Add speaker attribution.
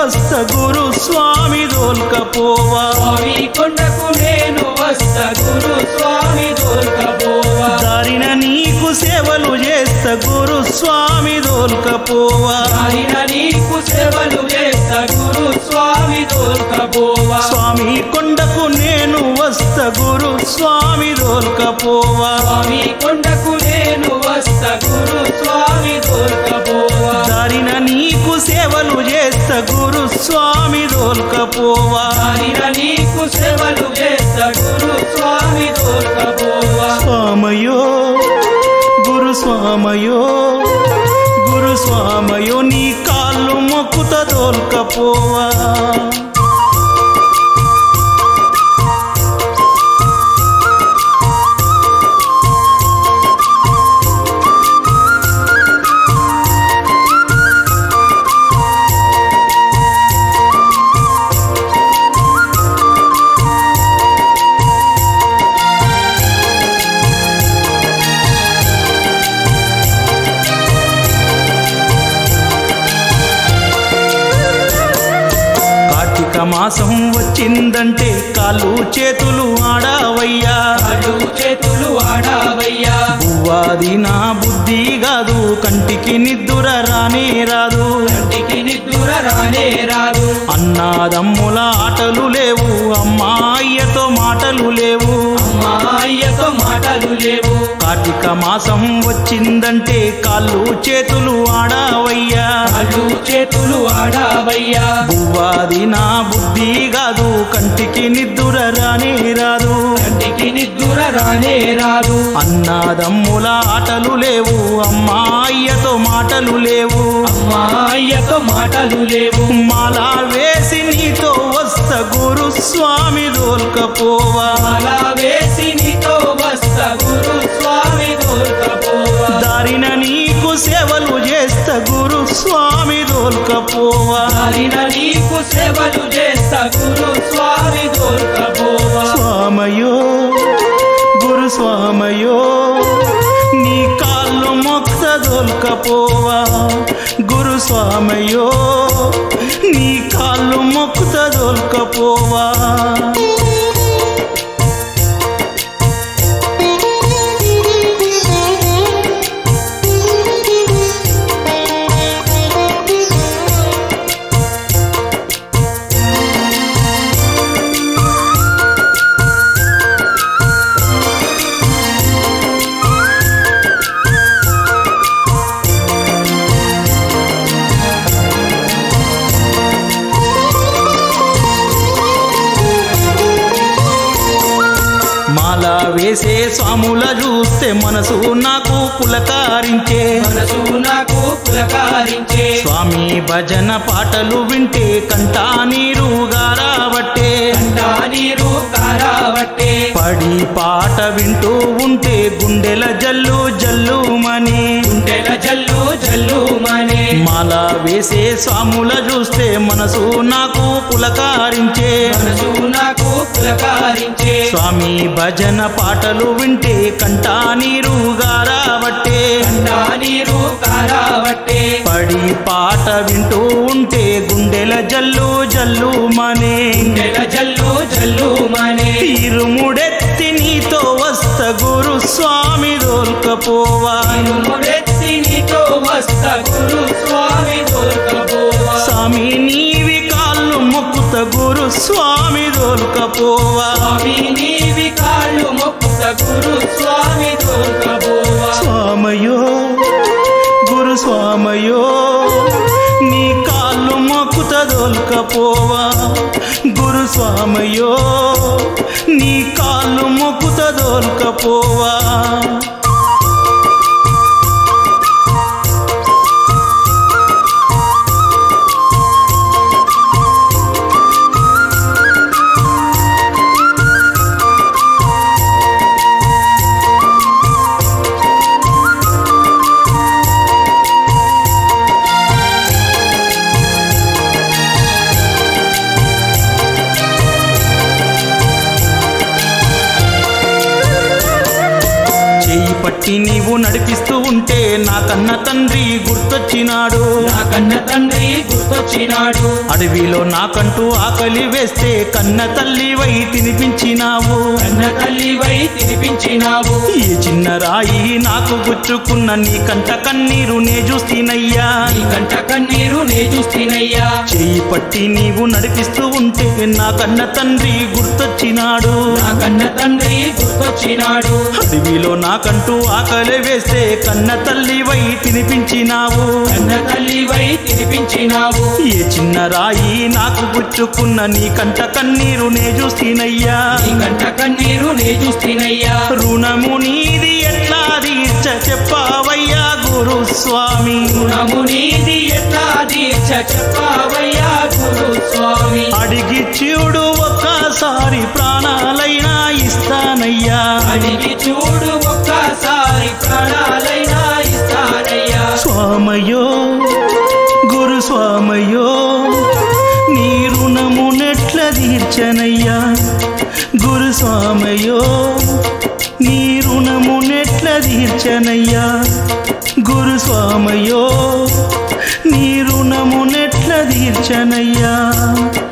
Speaker 1: వస్త గురు స్వామి దోల్కపోవా
Speaker 2: స్వామి కొండకు నేను వస్త గురు స్వామి దొరకబోవా
Speaker 1: దారిన నీకు సేవలు చేస్త గురు స్వామి దోల్కపోవా
Speaker 2: ఆయన నీకు సేవలు చేస్త గురు స్వామి దొరకబోవా
Speaker 1: స్వామి కొండకు నేను వస్త గురు స్వామి దోల్కపోవా
Speaker 2: స్వామి కొండకు నేను వస్త గురు స్వామి దొరకబోవా
Speaker 1: దారిన నీకు సేవలు చేస్త గురు స్వామి దోల్కపోవా
Speaker 2: ఆయన నీకు సేవలు చేస్త గురు స్వామి దొరకబోవా
Speaker 1: స్వామయో గురు స్వామయో గురు స్వామయో నీ కాళ్ళు మొక్కుత దోల్కపోవా కార్తీక మాసం వచ్చిందంటే కాళ్ళు చేతులు ఆడావయ్యా
Speaker 2: అడు చేతులు ఆడావయ్యా
Speaker 1: పువ్వాది నా బుద్ధి కాదు కంటికి నిద్దుర రానే రాదు
Speaker 2: కంటికి నిద్దుర రానే రాదు
Speaker 1: అన్నాదమ్ముల ఆటలు లేవు అమ్మాయ్యతో మాటలు లేవు
Speaker 2: అమ్మాయ్యతో మాటలు లేవు
Speaker 1: కార్తీక మాసం వచ్చిందంటే కాళ్ళు చేతులు ఆడావయ్యా
Speaker 2: అడు చేతులు ఆడావయ్యా
Speaker 1: పువ్వాది నా బుద్ధి కాదు కంటికి నిద్దుర రానే రాదు
Speaker 2: కంటికి నిద్దుర రానే రాదు
Speaker 1: అన్నాదమ్ముల ఆటలు లేవు అమ్మాయ్యతో మాటలు లేవు
Speaker 2: అమ్మాయ్యతో మాటలు లేవు
Speaker 1: మాలా వేసి నీతో వస్త గురు స్వామి దోల్కపోవా
Speaker 2: అలా వేసి నీతో వస్త గురు స్వామి దొరకపోవా
Speaker 1: దారిన నీకు సేవలు చేస్త గురు స్వామి దోల్కపోవా
Speaker 2: దారిన నీకు సేవలు చేస్తా గురు స్వామి దొరకపోవా
Speaker 1: స్వామయో గురు స్వామయో నీ కాళ్ళు మొక్త దొల్కపోవా గురు స్వామయో నీ కాళ్ళు మొక్కుత దొల్కపోవా మాల వేసే స్వాముల చూస్తే మనసు నాకు పులకారించే
Speaker 2: మనసు నాకు పులకారించే
Speaker 1: స్వామి భజన పాటలు వింటే కంటా నీరు గారాబట్టే
Speaker 2: కంటా నీరు కారావట్టే
Speaker 1: పడి పాట వింటూ ఉంటే గుండెల జల్లు జల్లుమని
Speaker 2: గుండెల జల్లు జల్లు మనే
Speaker 1: మాల వేసే స్వాముల చూస్తే మనసు నాకు పులకారించే
Speaker 2: మనసు నాకు పులకారించే
Speaker 1: స్వామి భజన పాటలు వింటే కంటా నీరు గారాబట్టే
Speaker 2: కంటా నీరు కారావట్టే
Speaker 1: పడి పాట వింటూ ఉంటే గుండెల జల్లు జల్లుమనే
Speaker 2: గుండెల జల్లు జల్లు మనే
Speaker 1: ఇరుముడెత్తి నీతో వస్త గురు స్వామి దోల్కపోవా
Speaker 2: ముడెత్తి నీతో వస్త గురు స్వామి దొరకపోవా
Speaker 1: స్వామి నీవి కాళ్ళు మొక్కుత గురు స్వామి దోల్కపోవా
Speaker 2: స్వామి నీవి కాళ్ళు మొక్కుత గురు స్వామి దొరకపోవా
Speaker 1: స్వామయో గురు స్వామయో నీ కాళ్ళు మొక్కుత దోల్కపోవా గురు స్వామయో నీ కాళ్ళు మొక్కుత దోల్కపోవా చేయి పట్టి నీవు నడిపిస్తూ ఉంటే నా కన్న తండ్రి గుర్తొచ్చినాడు
Speaker 2: నా కన్న తండ్రి గుర్తొచ్చినాడు
Speaker 1: అడవిలో నాకంటూ ఆకలి వేస్తే కన్న తల్లివై తినిపించినావు
Speaker 2: కన్న తల్లివై తినిపించినావు
Speaker 1: ఈ చిన్న రాయి నాకు గుచ్చుకున్న నీ కంట కన్నీరు నే చూస్తీనయ్యా
Speaker 2: నీ కంట కన్నీరు నే చూస్తేనయ్యా
Speaker 1: చేయి పట్టి నీవు నడిపిస్తూ ఉంటే నా కన్న తండ్రి గుర్తొచ్చినాడు
Speaker 2: నా కన్న తండ్రి గుర్తొచ్చినాడు
Speaker 1: అడవిలో నాకంటూ ఆకలి వేస్తే కన్న తల్లివై తినిపించినావు
Speaker 2: కన్న తల్లివై తినిపించినావు
Speaker 1: ఏ చిన్న రాయి నాకు గుచ్చుకున్న నీ కంట కన్నీరు నే చూస్తీనయ్యా
Speaker 2: నీ కంట కన్నీరు నే చూస్తేనయ్యా
Speaker 1: రుణము నీది ఎట్లా తీర్చ చెప్పావయ్యా గురు స్వామి
Speaker 2: రుణము నీది ఎట్లా దీక్ష చెప్పావయ్యా గురు స్వామి
Speaker 1: అడిగి చూడు ఒక్కసారి ప్రాణాలైనా ఇస్తానయ్యా
Speaker 2: అడిగి చూడు ఒక్కసారి ప్రాణాలైనా ఇస్తానయ్యా
Speaker 1: స్వామయో గురు స్వామయో నీ రుణము నెట్ల తీర్చనయ్యా గురు స్వామయో నీ రుణము నెట్ల తీర్చనయ్యా గురు స్వామయో నీ రుణము నెట్ల తీర్చనయ్యా